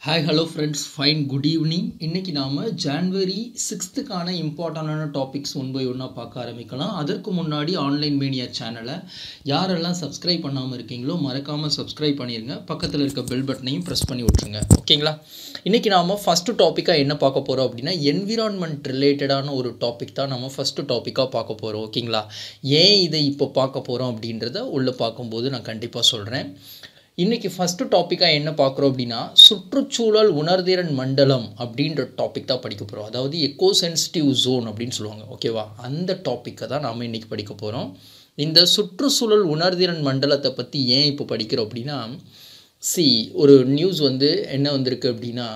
hi hello friends fine good evening இன்றைக்கி நாம் January சிக்ஸ்த்துக்கான இம்பார்ட்டண்டான டாபிக்ஸ் ஒன் பை ஒன்னாக பார்க்க ஆரம்பிக்கலாம் அதற்கு முன்னாடி ஆன்லைன் மீடியா சேனலை யாரெல்லாம் சப்ஸ்கிரைப் பண்ணாமல் இருக்கீங்களோ மறக்காமல் சப்ஸ்கிரைப் பண்ணிடுங்க பக்கத்தில் இருக்க பெல் பட்டனையும் ப்ரெஸ் பண்ணி விட்ருங்க ஓகேங்களா இன்றைக்கி நாம் ஃபஸ்ட்டு டாப்பிக்காக என்ன பார்க்க போகிறோம் அப்படின்னா என்விரான்மெண்ட் ரிலேட்டடான ஒரு டாபிக் தான் நம்ம ஃபஸ்ட்டு டாப்பிக்காக பார்க்க போகிறோம் ஓகேங்களா ஏன் இதை இப்போ பார்க்க போகிறோம் அப்படின்றத உள்ளே பார்க்கும்போது நான் கண்டிப்பாக சொல்கிறேன் இன்றைக்கி ஃபஸ்ட்டு டாப்பிக்காக என்ன பார்க்குறோம் அப்படின்னா சுற்றுச்சூழல் உணர்திறன் மண்டலம் அப்படின்ற டாபிக் தான் படிக்க போகிறோம் அதாவது எக்கோ சென்சிட்டிவ் ஜோன் அப்படின்னு சொல்லுவாங்க ஓகேவா அந்த டாப்பிக்கை தான் நாம் இன்றைக்கி படிக்க போகிறோம் இந்த சுற்றுச்சூழல் உணர்திறன் மண்டலத்தை பற்றி ஏன் இப்போ படிக்கிறோம் அப்படின்னா சி ஒரு நியூஸ் வந்து என்ன வந்திருக்கு அப்படின்னா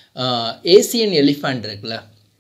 ஏசியன் எலிஃபண்ட் இருக்குல்ல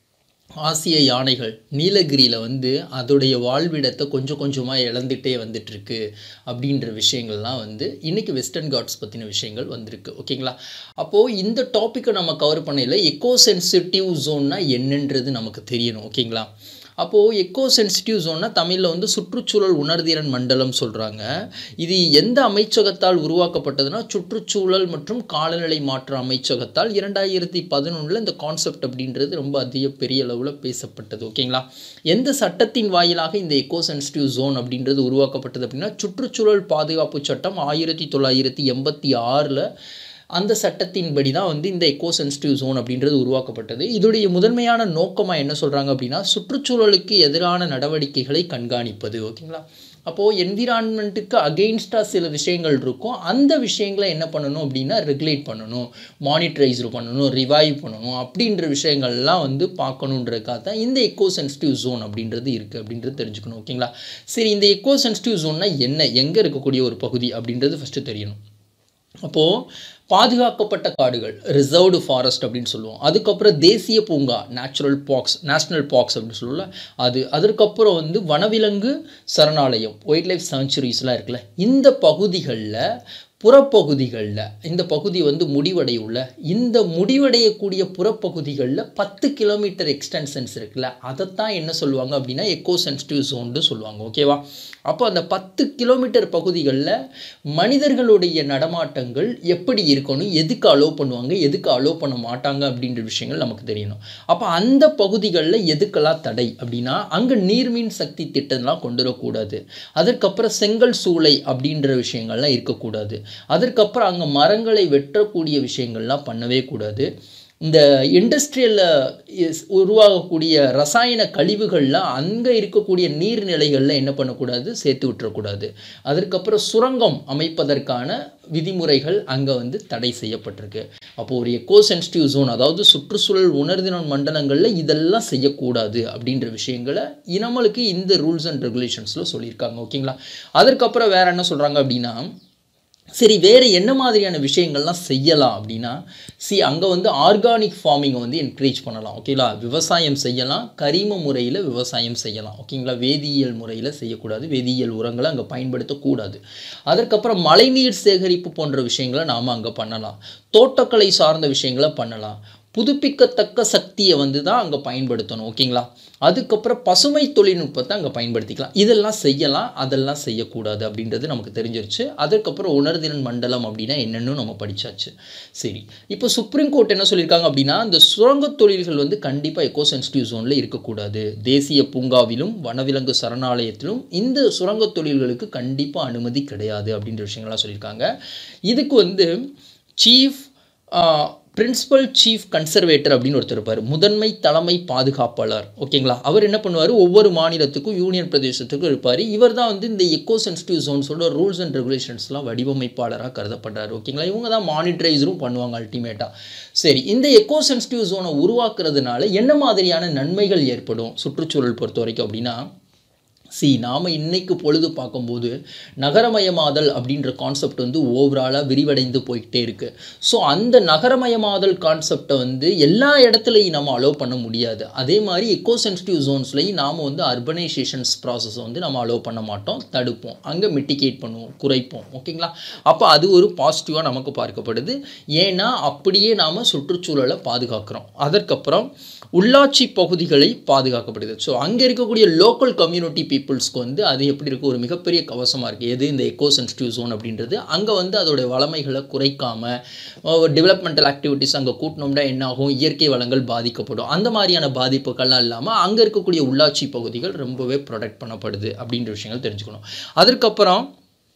ஆசிய யானைகள் நீலகிரியில் வந்து அதோடைய வாழ்விடத்தை கொஞ்சம் கொஞ்சமாக இழந்துகிட்டே வந்துட்டுருக்கு அப்படின்ற விஷயங்கள்லாம் வந்து இன்றைக்கி வெஸ்டர்ன் காட்ஸ் பற்றின விஷயங்கள் வந்திருக்கு ஓகேங்களா அப்போது இந்த டாப்பிக்கை நம்ம கவர் பண்ணையில் எக்கோ சென்சிட்டிவ் ஜோன்னா என்னன்றது நமக்கு தெரியணும் ஓகேங்களா அப்போது எக்கோ சென்சிட்டிவ் ஜோன்னா தமிழில் வந்து சுற்றுச்சூழல் உணர்திறன் மண்டலம் சொல்கிறாங்க இது எந்த அமைச்சகத்தால் உருவாக்கப்பட்டதுன்னா சுற்றுச்சூழல் மற்றும் காலநிலை மாற்ற அமைச்சகத்தால் இரண்டாயிரத்தி பதினொன்றில் இந்த கான்செப்ட் அப்படின்றது ரொம்ப அதிக பெரிய அளவில் பேசப்பட்டது ஓகேங்களா எந்த சட்டத்தின் வாயிலாக இந்த எக்கோ சென்சிட்டிவ் ஜோன் அப்படின்றது உருவாக்கப்பட்டது அப்படின்னா சுற்றுச்சூழல் பாதுகாப்பு சட்டம் ஆயிரத்தி தொள்ளாயிரத்தி எண்பத்தி ஆறில் அந்த சட்டத்தின்படி தான் வந்து இந்த எக்கோ சென்சிட்டிவ் ஜோன் அப்படின்றது உருவாக்கப்பட்டது இதோடைய முதன்மையான நோக்கமாக என்ன சொல்கிறாங்க அப்படின்னா சுற்றுச்சூழலுக்கு எதிரான நடவடிக்கைகளை கண்காணிப்பது ஓகேங்களா அப்போது என்விரான்மெண்ட்டுக்கு அகெயின்ஸ்டாக சில விஷயங்கள் இருக்கும் அந்த விஷயங்களை என்ன பண்ணணும் அப்படின்னா ரெகுலேட் பண்ணணும் மானிட்டரைஸ் பண்ணணும் ரிவைவ் பண்ணணும் அப்படின்ற விஷயங்கள்லாம் வந்து பார்க்கணுன்றதுக்காக தான் இந்த எக்கோ சென்சிட்டிவ் ஜோன் அப்படின்றது இருக்குது அப்படின்றது தெரிஞ்சுக்கணும் ஓகேங்களா சரி இந்த எக்கோ சென்சிட்டிவ் ஜோன்னா என்ன எங்கே இருக்கக்கூடிய ஒரு பகுதி அப்படின்றது ஃபஸ்ட்டு தெரியணும் அப்போது பாதுகாக்கப்பட்ட காடுகள் ரிசர்வ்டு ஃபாரஸ்ட் அப்படின்னு சொல்லுவோம் அதுக்கப்புறம் தேசிய பூங்கா நேச்சுரல் பாக்ஸ் நேஷ்னல் பாக்ஸ் அப்படின்னு சொல்லுவோம்ல அது அதற்கப்புறம் வந்து வனவிலங்கு சரணாலயம் ஒயில்ட் லைஃப் சாங்சுரிஸ்லாம் இருக்குல்ல இந்த பகுதிகளில் புறப்பகுதிகளில் இந்த பகுதி வந்து முடிவடையுள்ள இந்த முடிவடையக்கூடிய புறப்பகுதிகளில் பத்து கிலோமீட்டர் எக்ஸ்டென்ஷன்ஸ் இருக்குல்ல அதைத்தான் என்ன சொல்லுவாங்க அப்படின்னா எக்கோ சென்சிட்டிவ் ஜோன்னு சொல்லுவாங்க ஓகேவா அப்போ அந்த பத்து கிலோமீட்டர் பகுதிகளில் மனிதர்களுடைய நடமாட்டங்கள் எப்படி இருக்கணும் எதுக்கு அலோவ் பண்ணுவாங்க எதுக்கு அலோவ் பண்ண மாட்டாங்க அப்படின்ற விஷயங்கள் நமக்கு தெரியணும் அப்போ அந்த பகுதிகளில் எதுக்கெல்லாம் தடை அப்படின்னா அங்கே நீர்மின் சக்தி திட்டம்லாம் கொண்டு வரக்கூடாது அதற்கப்புறம் செங்கல் சூளை அப்படின்ற விஷயங்கள்லாம் இருக்கக்கூடாது அதற்கப்புறம் அங்கே மரங்களை வெட்டக்கூடிய விஷயங்கள்லாம் பண்ணவே கூடாது இந்த இண்டஸ்ட்ரியலில் உருவாகக்கூடிய ரசாயன கழிவுகள்லாம் அங்கே இருக்கக்கூடிய நீர்நிலைகளில் என்ன பண்ணக்கூடாது சேர்த்து விட்டுறக்கூடாது அதற்கப்புறம் சுரங்கம் அமைப்பதற்கான விதிமுறைகள் அங்கே வந்து தடை செய்யப்பட்டிருக்கு அப்போது ஒரு எக்கோ சென்சிட்டிவ் ஜோன் அதாவது சுற்றுச்சூழல் உணர்திறன் மண்டலங்களில் இதெல்லாம் செய்யக்கூடாது அப்படின்ற விஷயங்களை நம்மளுக்கு இந்த ரூல்ஸ் அண்ட் ரெகுலேஷன்ஸில் சொல்லியிருக்காங்க ஓகேங்களா அதற்கப்புறம் வேறு என்ன சொல்கிறாங்க அப்படின்னா சரி வேறு என்ன மாதிரியான விஷயங்கள்லாம் செய்யலாம் அப்படின்னா சி அங்கே வந்து ஆர்கானிக் ஃபார்மிங்கை வந்து என்கரேஜ் பண்ணலாம் ஓகேங்களா விவசாயம் செய்யலாம் கரிம முறையில் விவசாயம் செய்யலாம் ஓகேங்களா வேதியியல் முறையில் செய்யக்கூடாது வேதியியல் உரங்களை அங்கே பயன்படுத்தக்கூடாது அதற்கப்புறம் மழைநீர் சேகரிப்பு போன்ற விஷயங்களை நாம் அங்கே பண்ணலாம் தோட்டக்கலை சார்ந்த விஷயங்களை பண்ணலாம் புதுப்பிக்கத்தக்க சக்தியை வந்து தான் அங்கே பயன்படுத்தணும் ஓகேங்களா அதுக்கப்புறம் பசுமை தொழில்நுட்பத்தை அங்கே பயன்படுத்திக்கலாம் இதெல்லாம் செய்யலாம் அதெல்லாம் செய்யக்கூடாது அப்படின்றது நமக்கு தெரிஞ்சிருச்சு அதுக்கப்புறம் உணர்திறன் மண்டலம் அப்படின்னா என்னென்னு நம்ம படித்தாச்சு சரி இப்போ சுப்ரீம் கோர்ட் என்ன சொல்லியிருக்காங்க அப்படின்னா இந்த சுரங்க தொழில்கள் வந்து கண்டிப்பாக எக்கோ சென்சிட்டிவ் ஜோனில் இருக்கக்கூடாது தேசிய பூங்காவிலும் வனவிலங்கு சரணாலயத்திலும் இந்த சுரங்க தொழில்களுக்கு கண்டிப்பாக அனுமதி கிடையாது அப்படின்ற விஷயங்கள்லாம் சொல்லியிருக்காங்க இதுக்கு வந்து சீஃப் பிரின்சிபல் சீஃப் கன்சர்வேட்டர் அப்படின்னு ஒருத்தர் இருப்பார் முதன்மை தலைமை பாதுகாப்பாளர் ஓகேங்களா அவர் என்ன பண்ணுவார் ஒவ்வொரு மாநிலத்துக்கும் யூனியன் பிரதேசத்துக்கும் இருப்பார் இவர் தான் வந்து இந்த எக்கோ சென்சிட்டிவ் ஜோன்ஸோட ரூல்ஸ் அண்ட் ரெகுலேஷன்ஸ்லாம் வடிவமைப்பாளராக கருதப்படுறாரு ஓகேங்களா இவங்க தான் மானிட்டரைஸரும் பண்ணுவாங்க அல்டிமேட்டாக சரி இந்த எக்கோ சென்சிட்டிவ் ஜோனை உருவாக்குறதுனால என்ன மாதிரியான நன்மைகள் ஏற்படும் சுற்றுச்சூழல் பொறுத்த வரைக்கும் அப்படின்னா சி நாம் இன்னைக்கு பொழுது பார்க்கும்போது நகரமயமாதல் அப்படின்ற கான்செப்ட் வந்து ஓவராலாக விரிவடைந்து போய்கிட்டே இருக்குது ஸோ அந்த நகரமயமாதல் கான்செப்டை வந்து எல்லா இடத்துலையும் நம்ம அலோவ் பண்ண முடியாது அதே மாதிரி எக்கோ சென்சிட்டிவ் ஜோன்ஸ்லையும் நாம் வந்து அர்பனைசேஷன்ஸ் ப்ராசஸை வந்து நம்ம அலோவ் பண்ண மாட்டோம் தடுப்போம் அங்கே மிட்டிகேட் பண்ணுவோம் குறைப்போம் ஓகேங்களா அப்போ அது ஒரு பாசிட்டிவாக நமக்கு பார்க்கப்படுது ஏன்னா அப்படியே நாம் சுற்றுச்சூழலை பாதுகாக்கிறோம் அதற்கப்புறம் உள்ளாட்சி பகுதிகளை பாதுகாக்கப்படுது ஸோ அங்கே இருக்கக்கூடிய லோக்கல் கம்யூனிட்டி பீப்புள் பீப்புள்ஸ்க்கு வந்து அது எப்படி இருக்குது ஒரு மிகப்பெரிய கவசமாக இருக்குது எது இந்த எக்கோ சென்சிட்டிவ் ஜோன் அப்படின்றது அங்கே வந்து அதோடைய வளமைகளை குறைக்காமல் டெவலப்மெண்டல் ஆக்டிவிட்டிஸ் அங்கே கூட்டினோம்னா என்ன ஆகும் இயற்கை வளங்கள் பாதிக்கப்படும் அந்த மாதிரியான பாதிப்புகள்லாம் இல்லாமல் அங்கே இருக்கக்கூடிய உள்ளாட்சி பகுதிகள் ரொம்பவே ப்ரொடெக்ட் பண்ணப்படுது அப்படின்ற விஷயங்கள் தெரிஞ்சுக்கணும் அதற்கப்புறம்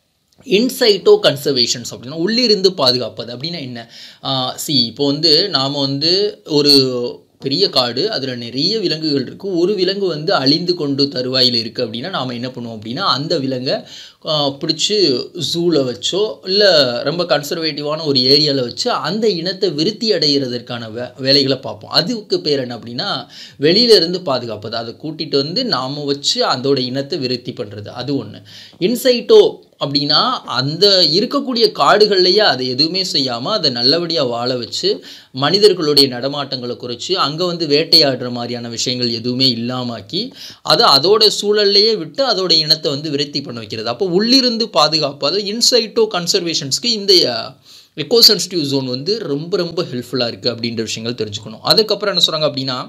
இன்சைட்டோ கன்சர்வேஷன்ஸ் அப்படின்னா உள்ளிருந்து பாதுகாப்பது அப்படின்னா என்ன சி இப்போ வந்து நாம் வந்து ஒரு பெரிய காடு அதில் நிறைய விலங்குகள் இருக்குது ஒரு விலங்கு வந்து அழிந்து கொண்டு தருவாயில் இருக்குது அப்படின்னா நாம் என்ன பண்ணுவோம் அப்படின்னா அந்த விலங்கை பிடிச்சி ஜூவில் வச்சோ இல்லை ரொம்ப கன்சர்வேட்டிவான ஒரு ஏரியாவில் வச்சு அந்த இனத்தை விருத்தி அடைகிறதற்கான வே வேலைகளை பார்ப்போம் அதுக்கு பேர் என்ன அப்படின்னா வெளியிலேருந்து பாதுகாப்பது அதை கூட்டிகிட்டு வந்து நாம் வச்சு அதோட இனத்தை விருத்தி பண்ணுறது அது ஒன்று இன்சைட்டோ அப்படின்னா அந்த இருக்கக்கூடிய காடுகள்லையே அதை எதுவுமே செய்யாமல் அதை நல்லபடியாக வாழ வச்சு மனிதர்களுடைய நடமாட்டங்களை குறைச்சி அங்கே வந்து வேட்டையாடுற மாதிரியான விஷயங்கள் எதுவுமே இல்லாமாக்கி அதை அதோட சூழல்லையே விட்டு அதோட இனத்தை வந்து விருத்தி பண்ண வைக்கிறது அப்போ உள்ளிருந்து பாதுகாப்பு அது இன்சைட்டோ கன்சர்வேஷன்ஸ்க்கு இந்த எக்கோ சென்சிட்டிவ் ஜோன் வந்து ரொம்ப ரொம்ப ஹெல்ப்ஃபுல்லாக இருக்குது அப்படின்ற விஷயங்கள் தெரிஞ்சுக்கணும் அதுக்கப்புறம் என்ன சொல்கிறாங்க அப்படின்னா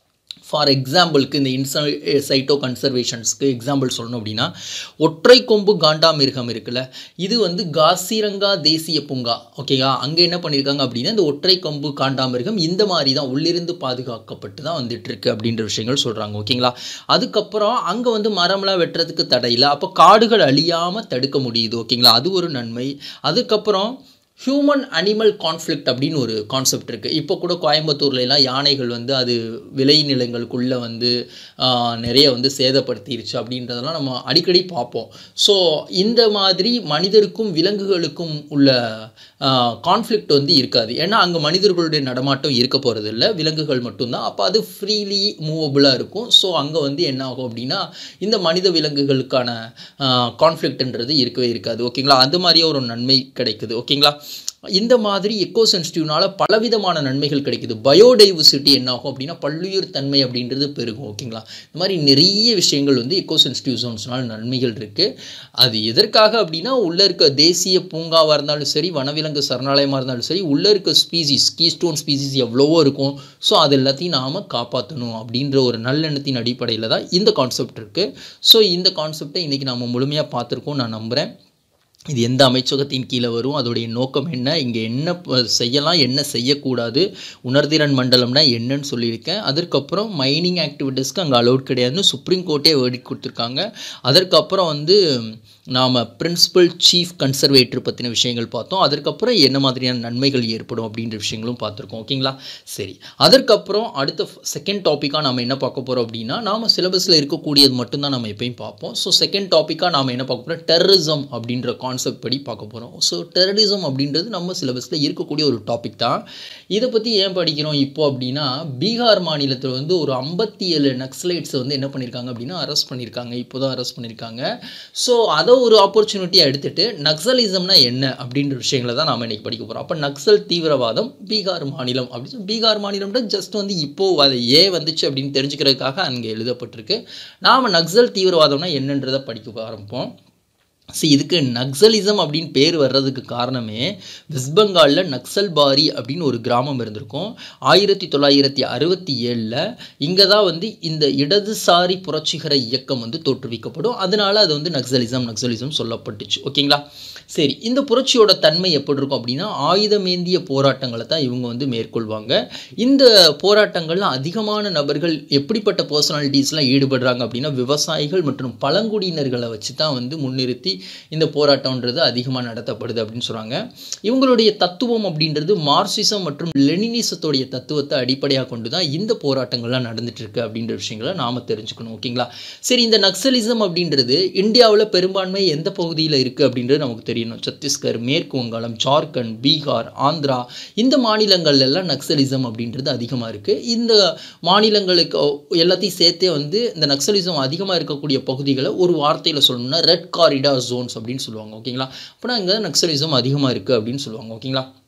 ஃபார் எக்ஸாம்பிளுக்கு இந்த இன்சை சைட்டோ கன்சர்வேஷன்ஸ்க்கு எக்ஸாம்பிள் சொல்லணும் அப்படின்னா ஒற்றை கொம்பு காண்டாமிருகம் இருக்குல்ல இது வந்து காசிரங்கா தேசிய பூங்கா ஓகேவா அங்கே என்ன பண்ணியிருக்காங்க அப்படின்னா இந்த ஒற்றை கொம்பு காண்டாமிருகம் இந்த மாதிரி தான் உள்ளிருந்து பாதுகாக்கப்பட்டு தான் வந்துட்டு இருக்கு அப்படின்ற விஷயங்கள் சொல்கிறாங்க ஓகேங்களா அதுக்கப்புறம் அங்கே வந்து மரம்லாம் வெட்டுறதுக்கு தடையில்லை அப்போ காடுகள் அழியாமல் தடுக்க முடியுது ஓகேங்களா அது ஒரு நன்மை அதுக்கப்புறம் ஹியூமன் அனிமல் கான்ஃப்ளிக்ட் அப்படின்னு ஒரு கான்செப்ட் இருக்குது இப்போ கூட கோயம்புத்தூர்லலாம் யானைகள் வந்து அது விளைநிலங்களுக்குள்ளே வந்து நிறைய வந்து சேதப்படுத்திருச்சு அப்படின்றதெல்லாம் நம்ம அடிக்கடி பார்ப்போம் ஸோ இந்த மாதிரி மனிதருக்கும் விலங்குகளுக்கும் உள்ள கான்ஃப்ளிக்ட் வந்து இருக்காது ஏன்னா அங்கே மனிதர்களுடைய நடமாட்டம் இருக்க போகிறது இல்லை விலங்குகள் மட்டும்தான் அப்போ அது ஃப்ரீலி மூவபுளாக இருக்கும் ஸோ அங்கே வந்து என்ன ஆகும் அப்படின்னா இந்த மனித விலங்குகளுக்கான கான்ஃப்ளிக்ட்ன்றது இருக்கவே இருக்காது ஓகேங்களா அந்த மாதிரியே ஒரு நன்மை கிடைக்குது ஓகேங்களா இந்த மாதிரி எக்கோ சென்சிட்டிவ்னால பலவிதமான நன்மைகள் கிடைக்குது பயோடைவர்சிட்டி என்ன ஆகும் அப்படின்னா பல்லுயிர் தன்மை அப்படின்றது பெருகும் ஓகேங்களா இந்த மாதிரி நிறைய விஷயங்கள் வந்து எக்கோ சென்சிட்டிவ் ஜோன்ஸ்னால நன்மைகள் இருக்குது அது எதற்காக அப்படின்னா உள்ளே இருக்க தேசிய பூங்காவாக இருந்தாலும் சரி வனவிலங்கு சரணாலயமாக இருந்தாலும் சரி உள்ளே இருக்க ஸ்பீசிஸ் கீஸ்டோன் ஸ்பீசிஸ் எவ்வளவோ இருக்கும் ஸோ அது எல்லாத்தையும் நாம் காப்பாற்றணும் அப்படின்ற ஒரு நல்லெண்ணத்தின் அடிப்படையில் தான் இந்த கான்செப்ட் இருக்குது ஸோ இந்த கான்செப்டை இன்றைக்கி நம்ம முழுமையாக பார்த்துருக்கோம் நான் நம்புகிறேன் இது எந்த அமைச்சகத்தின் கீழே வரும் அதோடைய நோக்கம் என்ன இங்கே என்ன செய்யலாம் என்ன செய்யக்கூடாது உணர்திறன் மண்டலம்னா என்னன்னு சொல்லியிருக்கேன் அதற்கப்புறம் மைனிங் ஆக்டிவிட்டீஸ்க்கு அங்கே அலௌட் கிடையாதுன்னு சுப்ரீம் கோர்ட்டே வேர்டி கொடுத்துருக்காங்க அதற்கப்புறம் வந்து நாம் பிரின்சிபல் சீஃப் கன்சர்வேட்டர் பற்றின விஷயங்கள் பார்த்தோம் அதற்கப்புறம் என்ன மாதிரியான நன்மைகள் ஏற்படும் அப்படின்ற விஷயங்களும் பார்த்துருக்கோம் ஓகேங்களா சரி அதற்கப்புறம் அடுத்த செகண்ட் டாப்பிக்காக நம்ம என்ன பார்க்க போகிறோம் அப்படின்னா நாம் சிலபஸில் இருக்கக்கூடியது மட்டும்தான் நம்ம எப்பயும் பார்ப்போம் ஸோ செகண்ட் டாப்பிக்காக நாம் என்ன பார்க்க போகிறோம் டெரரிசம் அப்படின்ற கான்செப்ட் படி பார்க்க போகிறோம் ஸோ டெரரிசம் அப்படின்றது நம்ம சிலபஸில் இருக்கக்கூடிய ஒரு டாபிக் தான் இதை பற்றி ஏன் படிக்கிறோம் இப்போ அப்படின்னா பீகார் மாநிலத்தில் வந்து ஒரு ஐம்பத்தி ஏழு நக்ஸலைட்ஸை வந்து என்ன பண்ணியிருக்காங்க அப்படின்னா அரெஸ்ட் பண்ணியிருக்காங்க இப்போ தான் அரெஸ்ட் பண்ணியிருக்காங்க ஸோ அதை ஒரு ஆப்பர்ச்சுனிட்டியாக எடுத்துகிட்டு நக்சலிசம்னா என்ன அப்படின்ற விஷயங்களை தான் நாம் இன்றைக்கி படிக்க போகிறோம் அப்போ நக்சல் தீவிரவாதம் பீகார் மாநிலம் அப்படின்னு பீகார் மாநிலம்ன்ற ஜஸ்ட் வந்து இப்போது அது ஏன் வந்துச்சு அப்படின்னு தெரிஞ்சுக்கிறதுக்காக அங்கே எழுதப்பட்டிருக்கு நாம் நக்சல் தீவிரவாதம்னா என்னன்றதை படிக்க ஆரம்பிப்போம் ஸோ இதுக்கு நக்சலிசம் அப்படின்னு பேர் வர்றதுக்கு காரணமே வெஸ்ட் பெங்காலில் நக்சல்பாரி அப்படின்னு ஒரு கிராமம் இருந்திருக்கும் ஆயிரத்தி தொள்ளாயிரத்தி அறுபத்தி ஏழில் இங்கே தான் வந்து இந்த இடதுசாரி புரட்சிகர இயக்கம் வந்து தோற்றுவிக்கப்படும் அதனால அது வந்து நக்சலிசம் நக்சலிசம் சொல்லப்பட்டுச்சு ஓகேங்களா சரி இந்த புரட்சியோட தன்மை எப்படி இருக்கும் அப்படின்னா ஆயுதமேந்திய போராட்டங்களை தான் இவங்க வந்து மேற்கொள்வாங்க இந்த போராட்டங்களில் அதிகமான நபர்கள் எப்படிப்பட்ட பர்சனாலிட்டிஸ்லாம் ஈடுபடுறாங்க அப்படின்னா விவசாயிகள் மற்றும் பழங்குடியினர்களை வச்சு தான் வந்து முன்னிறுத்தி இந்த போராட்டம்ன்றது அதிகமாக நடத்தப்படுது அப்படின்னு சொல்கிறாங்க இவங்களுடைய தத்துவம் அப்படின்றது மார்க்சிசம் மற்றும் லெனினிசத்துடைய தத்துவத்தை அடிப்படையாக கொண்டு தான் இந்த போராட்டங்கள்லாம் நடந்துட்டு இருக்கு அப்படின்ற விஷயங்களை நாம் தெரிஞ்சுக்கணும் ஓகேங்களா சரி இந்த நக்சலிசம் அப்படின்றது இந்தியாவில் பெரும்பான்மை எந்த பகுதியில் இருக்குது அப்படின்றது நமக்கு தெரியணும் சத்தீஸ்கர் மேற்கு வங்காளம் ஜார்க்கண்ட் பீகார் ஆந்திரா இந்த மாநிலங்கள்ல எல்லாம் நக்சலிசம் அப்படின்றது அதிகமாக இருக்குது இந்த மாநிலங்களுக்கு எல்லாத்தையும் சேர்த்தே வந்து இந்த நக்சலிசம் அதிகமாக இருக்கக்கூடிய பகுதிகளை ஒரு வார்த்தையில் சொல்லணும்னா ரெட் காரிடார் ஜோன்ஸ் அப்படின்னு சொல்லுவாங்க ஓகேங்களா அப்படின்னா இங்கே நக்சலிசம் அதிகமாக இருக்குது அப்படின்னு சொல்லுவாங்க ஓகேங்களா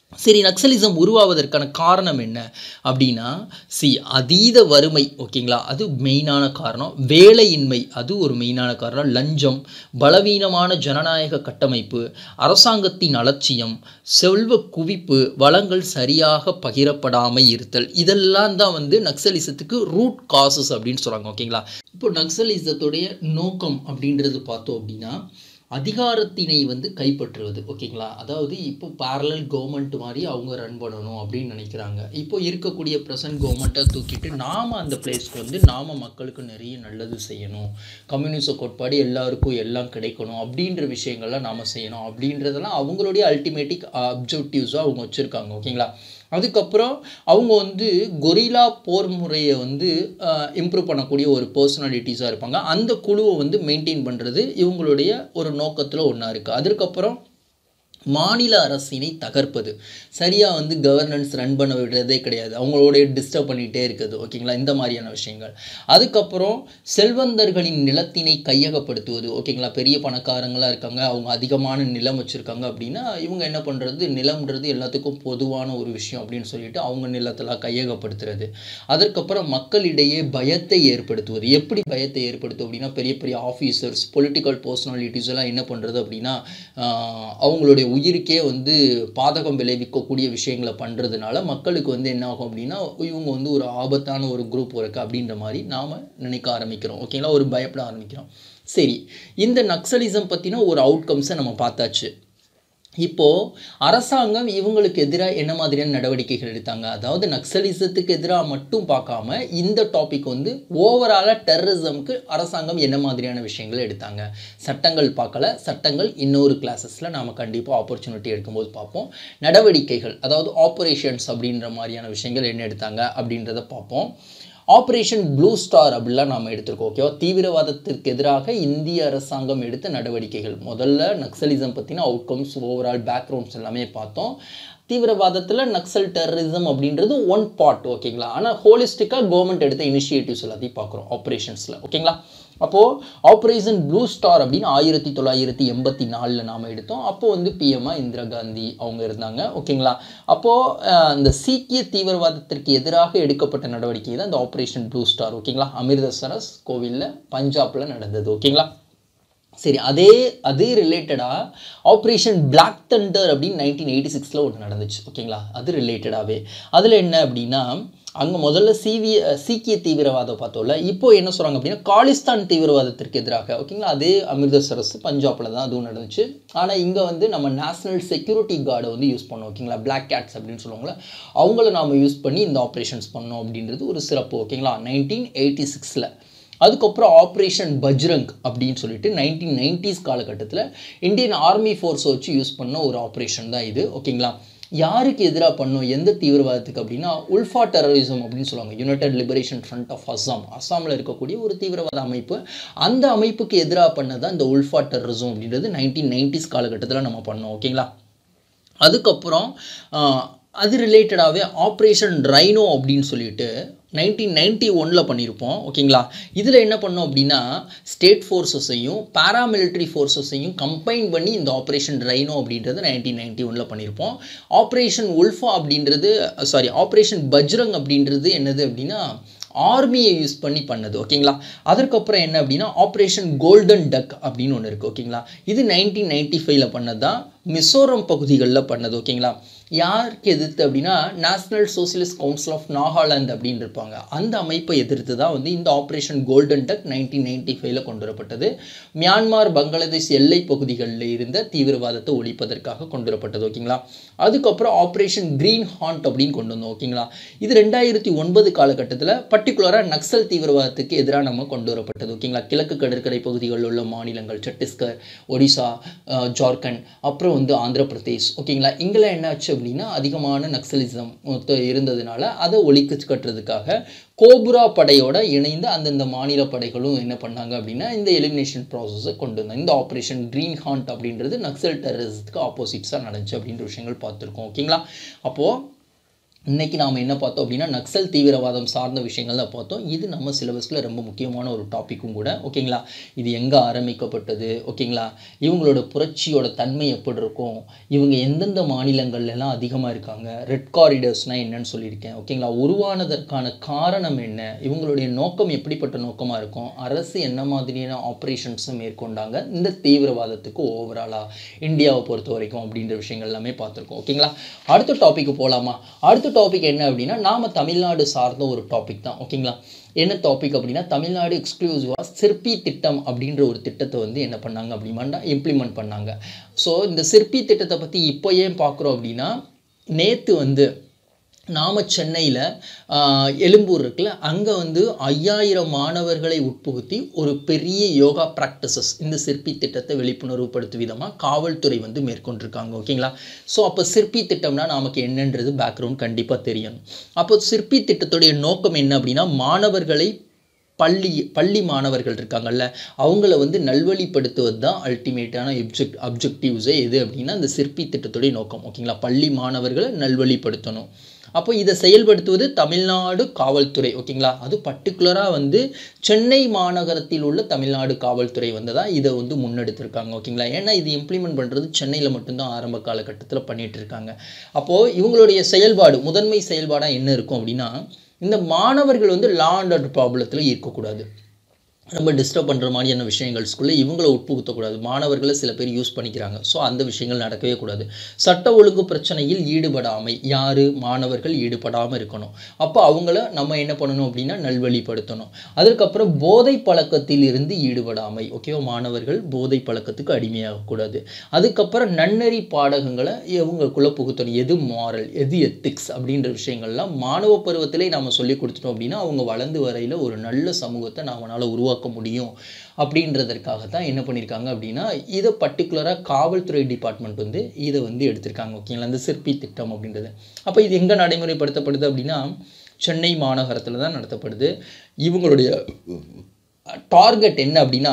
சரி நக்சலிசம் உருவாவதற்கான காரணம் என்ன அப்படின்னா சி அதீத வறுமை ஓகேங்களா அது மெயினான காரணம் வேலையின்மை அது ஒரு மெயினான காரணம் லஞ்சம் பலவீனமான ஜனநாயக கட்டமைப்பு அரசாங்கத்தின் அலட்சியம் செல்வ குவிப்பு வளங்கள் சரியாக பகிரப்படாமை இருத்தல் இதெல்லாம் தான் வந்து நக்சலிசத்துக்கு ரூட் காசஸ் அப்படின்னு சொல்கிறாங்க ஓகேங்களா இப்போ நக்சலிசத்துடைய நோக்கம் அப்படின்றது பார்த்தோம் அப்படின்னா அதிகாரத்தினை வந்து கைப்பற்றுவது ஓகேங்களா அதாவது இப்போ பேரலல் கவர்மெண்ட் மாதிரி அவங்க ரன் பண்ணணும் அப்படின்னு நினைக்கிறாங்க இப்போ இருக்கக்கூடிய ப்ரெசன்ட் கவர்மெண்ட்டை தூக்கிட்டு நாம் அந்த பிளேஸ்க்கு வந்து நாம் மக்களுக்கு நிறைய நல்லது செய்யணும் கம்யூனிச கோட்பாடு எல்லாருக்கும் எல்லாம் கிடைக்கணும் அப்படின்ற விஷயங்கள்லாம் நாம் செய்யணும் அப்படின்றதெல்லாம் அவங்களுடைய அல்டிமேட்டிக் அப்ஜெக்டிவ்ஸாக அவங்க வச்சுருக்காங்க ஓகேங்களா அதுக்கப்புறம் அவங்க வந்து கொரில்லா போர் முறையை வந்து இம்ப்ரூவ் பண்ணக்கூடிய ஒரு பர்சனாலிட்டிஸாக இருப்பாங்க அந்த குழுவை வந்து மெயின்டைன் பண்ணுறது இவங்களுடைய ஒரு நோக்கத்தில் ஒன்றா இருக்குது அதுக்கப்புறம் மாநில அரசினை தகர்ப்பது சரியாக வந்து கவர்னன்ஸ் ரன் பண்ண விடுறதே கிடையாது அவங்களோட டிஸ்டர்ப் பண்ணிகிட்டே இருக்குது ஓகேங்களா இந்த மாதிரியான விஷயங்கள் அதுக்கப்புறம் செல்வந்தர்களின் நிலத்தினை கையகப்படுத்துவது ஓகேங்களா பெரிய பணக்காரங்களாக இருக்காங்க அவங்க அதிகமான நிலம் வச்சுருக்காங்க அப்படின்னா இவங்க என்ன பண்ணுறது நிலம்ன்றது எல்லாத்துக்கும் பொதுவான ஒரு விஷயம் அப்படின்னு சொல்லிட்டு அவங்க நிலத்தெல்லாம் கையகப்படுத்துறது அதற்கப்புறம் மக்களிடையே பயத்தை ஏற்படுத்துவது எப்படி பயத்தை ஏற்படுத்தும் அப்படின்னா பெரிய பெரிய ஆஃபீஸர்ஸ் பொலிட்டிக்கல் பர்சனாலிட்டிஸ் எல்லாம் என்ன பண்ணுறது அப்படின்னா அவங்களுடைய உயிருக்கே வந்து பாதகம் விளைவிக்கக்கூடிய விஷயங்களை பண்ணுறதுனால மக்களுக்கு வந்து என்ன ஆகும் அப்படின்னா இவங்க வந்து ஒரு ஆபத்தான ஒரு குரூப் இருக்குது அப்படின்ற மாதிரி நாம் நினைக்க ஆரம்பிக்கிறோம் ஓகேங்களா ஒரு பயப்பட ஆரம்பிக்கிறோம் சரி இந்த நக்சலிசம் பற்றின ஒரு அவுட்கம்ஸை நம்ம பார்த்தாச்சு இப்போது அரசாங்கம் இவங்களுக்கு எதிராக என்ன மாதிரியான நடவடிக்கைகள் எடுத்தாங்க அதாவது நக்சலிசத்துக்கு எதிராக மட்டும் பார்க்காம இந்த டாபிக் வந்து ஓவராலாக டெரரிசம்க்கு அரசாங்கம் என்ன மாதிரியான விஷயங்கள் எடுத்தாங்க சட்டங்கள் பார்க்கல சட்டங்கள் இன்னொரு கிளாஸஸில் நாம் கண்டிப்பாக ஆப்பர்ச்சுனிட்டி எடுக்கும்போது பார்ப்போம் நடவடிக்கைகள் அதாவது ஆப்ரேஷன்ஸ் அப்படின்ற மாதிரியான விஷயங்கள் என்ன எடுத்தாங்க அப்படின்றத பார்ப்போம் ஆப்ரேஷன் ப்ளூ ஸ்டார் அப்படிலாம் நாம் எடுத்திருக்கோம் ஓகேவா தீவிரவாதத்திற்கு எதிராக இந்திய அரசாங்கம் எடுத்த நடவடிக்கைகள் முதல்ல நக்சலிசம் பற்றின அவுட்கம்ஸ் ஓவரால் பேக்ரவுண்ட்ஸ் எல்லாமே பார்த்தோம் தீவிரவாதத்தில் நக்சல் டெரரிசம் அப்படின்றது ஒன் பார்ட் ஓகேங்களா ஆனால் ஹோலிஸ்டிக்காக கவர்மெண்ட் எடுத்த இனிஷியேட்டிவ்ஸ் எல்லாத்தையும் பார்க்குறோம் ஆப்ரேஷன்ஸில் ஓகேங்களா அப்போது ஆப்ரேஷன் ப்ளூ ஸ்டார் அப்படின்னு ஆயிரத்தி தொள்ளாயிரத்தி எண்பத்தி நாலில் நாம் எடுத்தோம் அப்போது வந்து பிஎம்ஆ இந்திரா காந்தி அவங்க இருந்தாங்க ஓகேங்களா அப்போது அந்த சீக்கிய தீவிரவாதத்திற்கு எதிராக எடுக்கப்பட்ட நடவடிக்கை தான் இந்த ஆப்ரேஷன் ப்ளூ ஸ்டார் ஓகேங்களா அமிர்தசரஸ் கோவிலில் பஞ்சாபில் நடந்தது ஓகேங்களா சரி அதே அதே ரிலேட்டடாக ஆப்ரேஷன் பிளாக் தண்டர் அப்படின்னு நைன்டீன் எயிட்டி சிக்ஸில் ஒன்று நடந்துச்சு ஓகேங்களா அது ரிலேட்டடாகவே அதில் என்ன அப்படின்னா அங்கே முதல்ல சிவிய சீக்கிய தீவிரவாதம் பார்த்தோம்ல இப்போ என்ன சொல்கிறாங்க அப்படின்னா காலிஸ்தான் தீவிரவாதத்திற்கு எதிராக ஓகேங்களா அதே அமிர்தசரஸ் பஞ்சாபில் தான் அதுவும் நடந்துச்சு ஆனால் இங்கே வந்து நம்ம நேஷனல் செக்யூரிட்டி கார்டை வந்து யூஸ் பண்ணோம் ஓகேங்களா பிளாக் கேட்ஸ் அப்படின்னு சொல்லுவாங்களே அவங்கள நாம் யூஸ் பண்ணி இந்த ஆப்ரேஷன்ஸ் பண்ணோம் அப்படின்றது ஒரு சிறப்பு ஓகேங்களா நைன்டீன் எயிட்டி சிக்ஸில் அதுக்கப்புறம் ஆப்ரேஷன் பஜ்ரங் அப்படின்னு சொல்லிட்டு நைன்டீன் நைன்டிஸ் காலகட்டத்தில் இந்தியன் ஆர்மி ஃபோர்ஸை வச்சு யூஸ் பண்ண ஒரு ஆப்ரேஷன் தான் இது ஓகேங்களா யாருக்கு எதிராக பண்ணும் எந்த தீவிரவாதத்துக்கு அப்படின்னா உல்ஃபா டெரரிசம் அப்படின்னு சொல்லுவாங்க united liberation front of Assam அஸ்ஸாமில் இருக்கக்கூடிய ஒரு தீவிரவாத அமைப்பு அந்த அமைப்புக்கு எதிராக பண்ணதான் இந்த உல்ஃபா டெரரிசம் அப்படின்றது நைன்டீன் நைன்டிஸ் காலகட்டத்தில் நம்ம பண்ணோம் ஓகேங்களா அதுக்கப்புறம் அது ரிலேட்டடாகவே ஆப்ரேஷன் ரைனோ அப்படின்னு சொல்லிட்டு நைன்டீன் நைன்ட்டி ஒனில் பண்ணியிருப்போம் ஓகேங்களா இதில் என்ன பண்ணோம் அப்படின்னா ஸ்டேட் ஃபோர்ஸஸையும் பாராமிலிட்ரி ஃபோர்ஸஸையும் கம்பைன் பண்ணி இந்த ஆப்ரேஷன் ரைனோ அப்படின்றது நைன்டீன் நைன்ட்டி ஒனில் பண்ணியிருப்போம் ஆப்ரேஷன் உல்ஃபா அப்படின்றது சாரி ஆப்ரேஷன் பஜ்ரங் அப்படின்றது என்னது அப்படின்னா ஆர்மியை யூஸ் பண்ணி பண்ணது ஓகேங்களா அதற்கப்புறம் என்ன அப்படின்னா ஆப்ரேஷன் கோல்டன் டக் அப்படின்னு ஒன்று இருக்குது ஓகேங்களா இது நைன்டீன் நைன்ட்டி ஃபைவ்ல பண்ணது தான் மிசோரம் பகுதிகளில் பண்ணது ஓகேங்களா யாருக்கு எதிர்த்து அப்படின்னா national socialist council of Nagaland அப்படின்னு இருப்பாங்க அந்த அமைப்பை எதிர்த்து தான் வந்து இந்த operation golden duck nineteen ninety ஃபைவ்ல கொண்டு வரப்பட்டது மியான்மார் பங்களாதேஷ் எல்லை பகுதிகளில் இருந்த தீவிரவாதத்தை ஒழிப்பதற்காக கொண்டு வரப்பட்டது ஓகேங்களா அதுக்கப்புறம் ஆப்ரேஷன் கிரீன் ஹாண்ட் அப்படின்னு கொண்டு வந்தோம் ஓகேங்களா இது ரெண்டாயிரத்தி ஒன்பது காலகட்டத்தில் பர்டிகுலராக நக்சல் தீவிரவாதத்துக்கு எதிராக நம்ம கொண்டு வரப்பட்டது ஓகேங்களா கிழக்கு கடற்கரை பகுதிகளில் உள்ள மாநிலங்கள் சத்தீஸ்கர் ஒடிசா ஜார்க்கண்ட் அப்புறம் வந்து ஆந்திர பிரதேஷ் ஓகேங்களா இங்கெல்லாம் என்ன ஆச்சு அப்படின்னா அதிகமான நக்சலிசம் இருந்ததுனால அதை ஒழிக்க கட்டுறதுக்காக கோபுரா படையோட இணைந்து அந்தந்த மாநில படைகளும் என்ன பண்ணாங்க அப்படின்னா இந்த எலிமினேஷன் ப்ராசஸை கொண்டு வந்தாங்க இந்த ஆப்ரேஷன் க்ரீன் ஹாண்ட் அப்படின்றது நக்சல் டெரரிசத்துக்கு ஆப்போசிட்ஸாக நடந்துச்சு அப்படின்ற விஷயங்கள் பார்த்துருக்கோம் ஓகேங்களா அப்போது இன்னைக்கு நாம் என்ன பார்த்தோம் அப்படின்னா நக்சல் தீவிரவாதம் சார்ந்த விஷயங்கள் தான் பார்த்தோம் இது நம்ம சிலபஸில் ரொம்ப முக்கியமான ஒரு டாப்பிக்கும் கூட ஓகேங்களா இது எங்கே ஆரம்பிக்கப்பட்டது ஓகேங்களா இவங்களோட புரட்சியோட தன்மை எப்படி இருக்கும் இவங்க எந்தெந்த மாநிலங்கள்ல எல்லாம் அதிகமாக இருக்காங்க ரெட் காரிடர்ஸ்னால் என்னன்னு சொல்லியிருக்கேன் ஓகேங்களா உருவானதற்கான காரணம் என்ன இவங்களுடைய நோக்கம் எப்படிப்பட்ட நோக்கமாக இருக்கும் அரசு என்ன மாதிரியான ஆப்ரேஷன்ஸும் மேற்கொண்டாங்க இந்த தீவிரவாதத்துக்கு ஓவராலாக இந்தியாவை பொறுத்த வரைக்கும் அப்படின்ற விஷயங்கள் எல்லாமே பார்த்துருக்கோம் ஓகேங்களா அடுத்த டாபிக் போகலாமா அடுத்த டாபிக் என்ன அப்படின்னா நாம தமிழ்நாடு சார்ந்த ஒரு டாபிக் தான் ஓகேங்களா என்ன டாபிக் அப்படின்னா தமிழ்நாடு எக்ஸ்க்ளூசிவாக சிற்பி திட்டம் அப்படின்ற ஒரு திட்டத்தை வந்து என்ன பண்ணாங்க அப்படின்னா இம்ப்ளிமெண்ட் பண்ணாங்க ஸோ இந்த சிற்பி திட்டத்தை பற்றி இப்போ ஏன் பார்க்குறோம் அப்படின்னா நேற்று வந்து நாம சென்னையில் எழும்பூர் இருக்குல்ல அங்கே வந்து ஐயாயிரம் மாணவர்களை உட்புகுத்தி ஒரு பெரிய யோகா ப்ராக்டிசஸ் இந்த சிற்பி திட்டத்தை விழிப்புணர்வு படுத்தும் விதமாக காவல்துறை வந்து மேற்கொண்டிருக்காங்க ஓகேங்களா ஸோ அப்போ சிற்பி திட்டம்னா நமக்கு என்னன்றது பேக்ரவுண்ட் கண்டிப்பாக தெரியணும் அப்போ சிற்பி திட்டத்துடைய நோக்கம் என்ன அப்படின்னா மாணவர்களை பள்ளி பள்ளி மாணவர்கள் இருக்காங்கல்ல அவங்கள வந்து நல்வழிப்படுத்துவது தான் அல்டிமேட்டான எப்ஜெக்ட் அப்ஜெக்டிவ்ஸே எது அப்படின்னா இந்த சிற்பி திட்டத்துடைய நோக்கம் ஓகேங்களா பள்ளி மாணவர்களை நல்வழிப்படுத்தணும் அப்போ இதை செயல்படுத்துவது தமிழ்நாடு காவல்துறை ஓகேங்களா அது பர்டிகுலராக வந்து சென்னை மாநகரத்தில் உள்ள தமிழ்நாடு காவல்துறை வந்து தான் இதை வந்து முன்னெடுத்திருக்காங்க ஓகேங்களா ஏன்னா இது இம்ப்ளிமெண்ட் பண்ணுறது சென்னையில் மட்டும்தான் ஆரம்ப காலகட்டத்தில் பண்ணிட்டு இருக்காங்க அப்போது இவங்களுடைய செயல்பாடு முதன்மை செயல்பாடாக என்ன இருக்கும் அப்படின்னா இந்த மாணவர்கள் வந்து லா அண்ட் ஆர்டர் ப்ராப்ளத்தில் இருக்கக்கூடாது ரொம்ப டிஸ்டர்ப் பண்ணுற மாதிரியான விஷயங்கள்ஸ்குள்ளே இவங்களை உட்புகுத்தக்கூடாது மாணவர்களை சில பேர் யூஸ் பண்ணிக்கிறாங்க ஸோ அந்த விஷயங்கள் நடக்கவே கூடாது சட்ட ஒழுங்கு பிரச்சனையில் ஈடுபடாமை யார் மாணவர்கள் ஈடுபடாமல் இருக்கணும் அப்போ அவங்கள நம்ம என்ன பண்ணணும் அப்படின்னா நல்வழிப்படுத்தணும் அதுக்கப்புறம் போதை பழக்கத்தில் இருந்து ஈடுபடாமை ஓகேவா மாணவர்கள் போதை பழக்கத்துக்கு அடிமையாகக்கூடாது அதுக்கப்புறம் நன்னெறி பாடகங்களை இவங்களுக்குள்ளே புகுத்தணும் எது மாரல் எது எத்திக்ஸ் அப்படின்ற விஷயங்கள்லாம் மாணவ பருவத்திலே நாம் சொல்லி கொடுத்துட்டோம் அப்படின்னா அவங்க வளர்ந்து வரையில் ஒரு நல்ல சமூகத்தை நாமளால் உருவாக்க உருவாக்க முடியும் அப்படின்றதற்காக தான் என்ன பண்ணியிருக்காங்க அப்படின்னா இதை பர்டிகுலராக காவல்துறை டிபார்ட்மெண்ட் வந்து இதை வந்து எடுத்திருக்காங்க ஓகேங்களா இந்த சிற்பி திட்டம் அப்படின்றது அப்போ இது எங்கே நடைமுறைப்படுத்தப்படுது அப்படின்னா சென்னை மாநகரத்தில் தான் நடத்தப்படுது இவங்களுடைய டார்கெட் என்ன அப்படின்னா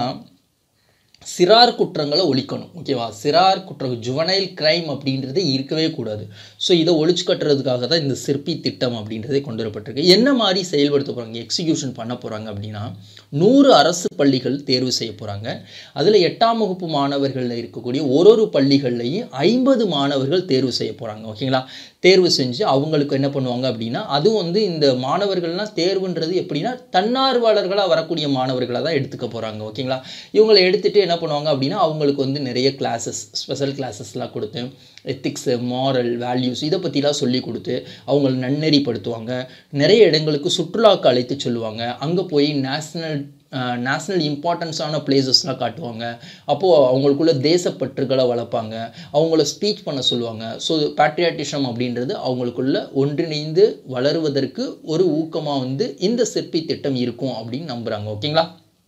சிறார் குற்றங்களை ஒழிக்கணும் ஓகேவா சிறார் குற்றம் ஜுவனைல் கிரைம் அப்படின்றது இருக்கவே கூடாது ஸோ இதை ஒழிச்சு கட்டுறதுக்காக தான் இந்த சிற்பி திட்டம் அப்படின்றதே கொண்டு வரப்பட்டிருக்கு என்ன மாதிரி செயல்படுத்த போகிறாங்க எக்ஸிக்யூஷன் பண்ண போகிறாங்க அப்படின்னா நூறு அரசு பள்ளிகள் தேர்வு செய்ய போகிறாங்க அதில் எட்டாம் வகுப்பு மாணவர்களில் இருக்கக்கூடிய ஒரு ஒரு பள்ளிகள்லையும் ஐம்பது மாணவர்கள் தேர்வு செய்ய போகிறாங்க ஓகேங்களா தேர்வு செஞ்சு அவங்களுக்கு என்ன பண்ணுவாங்க அப்படின்னா அதுவும் வந்து இந்த மாணவர்கள்லாம் தேர்வுன்றது எப்படின்னா தன்னார்வலர்களாக வரக்கூடிய மாணவர்களாக தான் எடுத்துக்க போகிறாங்க ஓகேங்களா இவங்களை எடுத்துகிட்டு என்ன பண்ணுவாங்க அப்படின்னா அவங்களுக்கு வந்து நிறைய கிளாஸஸ் ஸ்பெஷல் கிளாஸஸ்லாம் கொடுத்து எத்திக்ஸு மாரல் வேல்யூஸ் இதை பற்றிலாம் சொல்லி கொடுத்து அவங்களை நன்னெறிப்படுத்துவாங்க நிறைய இடங்களுக்கு சுற்றுலாவுக்கு அழைத்து சொல்லுவாங்க அங்கே போய் நேஷ்னல் நேஷ்னல் இம்பார்ட்டன்ஸான பிளேசஸ்லாம் காட்டுவாங்க அப்போது அவங்களுக்குள்ள தேசப்பற்றுகளை வளர்ப்பாங்க அவங்கள ஸ்பீச் பண்ண சொல்லுவாங்க ஸோ பேட்ரியாட்டிசம் அப்படின்றது அவங்களுக்குள்ள ஒன்றிணைந்து வளருவதற்கு ஒரு ஊக்கமாக வந்து இந்த சிற்பி திட்டம் இருக்கும் அப்படின்னு நம்புகிறாங்க ஓகேங்களா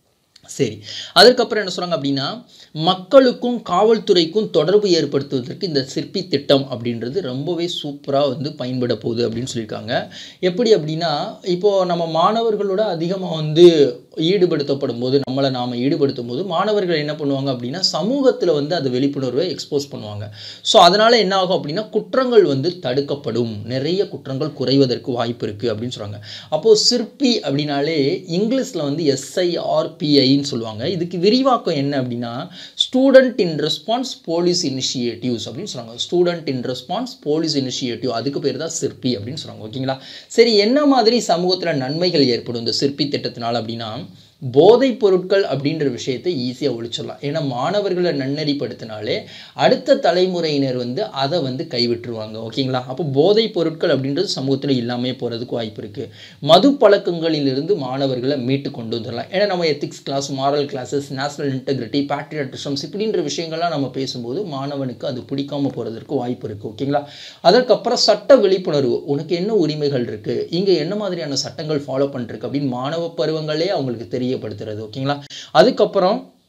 சரி அதுக்கப்புறம் என்ன சொல்கிறாங்க அப்படின்னா மக்களுக்கும் காவல்துறைக்கும் தொடர்பு ஏற்படுத்துவதற்கு இந்த சிற்பி திட்டம் அப்படின்றது ரொம்பவே சூப்பராக வந்து பயன்பட போகுது அப்படின்னு சொல்லியிருக்காங்க எப்படி அப்படின்னா இப்போது நம்ம மாணவர்களோட அதிகமாக வந்து ஈடுபடுத்தப்படும் போது நம்மளை நாம் ஈடுபடுத்தும் போது மாணவர்கள் என்ன பண்ணுவாங்க அப்படின்னா சமூகத்தில் வந்து அது விழிப்புணர்வை எக்ஸ்போஸ் பண்ணுவாங்க ஸோ அதனால் என்ன ஆகும் அப்படின்னா குற்றங்கள் வந்து தடுக்கப்படும் நிறைய குற்றங்கள் குறைவதற்கு வாய்ப்பு இருக்குது அப்படின்னு சொல்கிறாங்க அப்போது சிற்பி அப்படின்னாலே இங்கிலீஷில் வந்து எஸ்ஐஆர்பிஐன்னு சொல்லுவாங்க இதுக்கு விரிவாக்கம் என்ன அப்படின்னா student in response police initiatives அப்படின்னு சொல்கிறாங்க student in response police initiative அதுக்கு பேர் தான் சிற்பி அப்படின்னு சொல்கிறாங்க ஓகேங்களா சரி என்ன மாதிரி சமூகத்தில் நன்மைகள் ஏற்படும் இந்த சிற்பி திட்டத்தினால் அப்படின்னா போதைப் பொருட்கள் அப்படின்ற விஷயத்தை ஈஸியாக ஒழிச்சிடலாம் ஏன்னா மாணவர்களை நன்னறிப்படுத்தினாலே அடுத்த தலைமுறையினர் வந்து அதை வந்து கைவிட்டுருவாங்க ஓகேங்களா அப்போ போதைப் பொருட்கள் அப்படின்றது சமூகத்தில் இல்லாமல் போகிறதுக்கு வாய்ப்பு இருக்குது மது பழக்கங்களிலிருந்து மாணவர்களை மீட்டு கொண்டு வந்துடலாம் ஏன்னா நம்ம ethics class moral classes national integrity patriotisms இப்படின்ற விஷயங்கள்லாம் நம்ம பேசும்போது மாணவனுக்கு அது பிடிக்காம போகிறதுக்கு வாய்ப்பு இருக்குது ஓகேங்களா அதற்கப்புறம் சட்ட விழிப்புணர்வு உனக்கு என்ன உரிமைகள் இருக்குது இங்கே என்ன மாதிரியான சட்டங்கள் ஃபாலோ பண்ணிருக்கு அப்படின்னு மாணவ பருவங்களே அவங்களுக்கு தெரியப்படுத்துறது ஓகேங்களா அதுக்கப்புறம்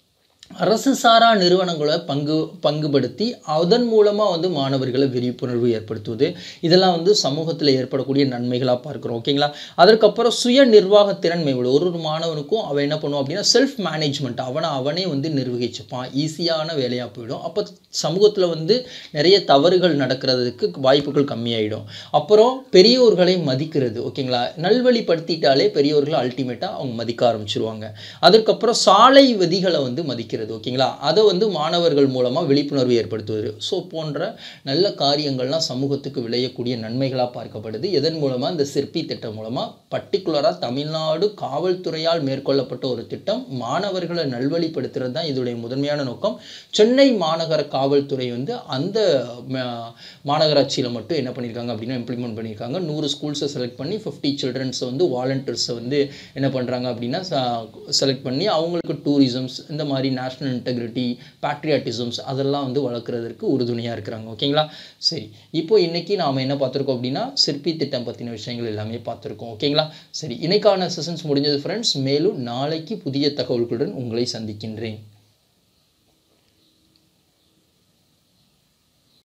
அரசு சாரா நிறுவனங்களை பங்கு பங்குபடுத்தி அதன் மூலமாக வந்து மாணவர்களை விழிப்புணர்வு ஏற்படுத்துவது இதெல்லாம் வந்து சமூகத்தில் ஏற்படக்கூடிய நன்மைகளாக பார்க்குறோம் ஓகேங்களா அதற்கப்புறம் சுய நிர்வாக திறன் மேம்படும் ஒரு ஒரு மாணவனுக்கும் அவன் என்ன பண்ணுவான் அப்படின்னா செல்ஃப் மேனேஜ்மெண்ட் அவனை அவனே வந்து நிர்வகிச்சுப்பான் ஈஸியான வேலையாக போயிடும் அப்போ சமூகத்தில் வந்து நிறைய தவறுகள் நடக்கிறதுக்கு வாய்ப்புகள் கம்மியாயிடும் அப்புறம் பெரியோர்களை மதிக்கிறது ஓகேங்களா நல்வழிப்படுத்திட்டாலே பெரியோர்களை அல்டிமேட்டாக அவங்க மதிக்க ஆரம்பிச்சிருவாங்க அதற்கப்புறம் சாலை விதிகளை வந்து மதிக்கிறது ஓகேங்களா அதை வந்து மாணவர்கள் மூலமாக விழிப்புணர்வு ஏற்படுத்துவது ஸோ போன்ற நல்ல காரியங்கள்லாம் சமூகத்துக்கு விளையக்கூடிய நன்மைகளாக பார்க்கப்படுது எதன் மூலமாக இந்த சிற்பி திட்டம் மூலமாக பர்டிகுலராக தமிழ்நாடு காவல்துறையால் மேற்கொள்ளப்பட்ட ஒரு திட்டம் மாணவர்களை நல்வழிப்படுத்துறது தான் இதோடைய முதன்மையான நோக்கம் சென்னை மாநகர காவல்துறை வந்து அந்த ம- மாநகராட்சியில் மட்டும் என்ன பண்ணியிருக்காங்க அப்படின்னா இம்ப்ளிமெண்ட் பண்ணியிருக்காங்க நூறு ஸ்கூல்ஸை செலக்ட் பண்ணி ஃபிஃப்டி சில்ட்ரன்ஸை வந்து வாலண்டியர்ஸை வந்து என்ன பண்ணுறாங்க அப்படின்னா செலக்ட் பண்ணி அவங்களுக்கு டூரிசம்ஸ் இந்த மாதிரி நேஷ்னல் இன்டெகிரிட்டி பேட்ரியாட்டிசம்ஸ் அதெல்லாம் வந்து வளர்க்குறதுக்கு உறுதுணையாக இருக்கிறாங்க ஓகேங்களா சரி இப்போ இன்னைக்கு நாம் என்ன பார்த்துருக்கோம் அப்படின்னா சிற்பி திட்டம் பற்றின விஷயங்கள் எல்லாமே பார்த்துருக்கோம் ஓகேங்களா சரி இன்னைக்கான செஷன்ஸ் முடிஞ்சது ஃப்ரெண்ட்ஸ் மேலும் நாளைக்கு புதிய தகவல்களுடன் உங்களை சந்திக்கின்றேன்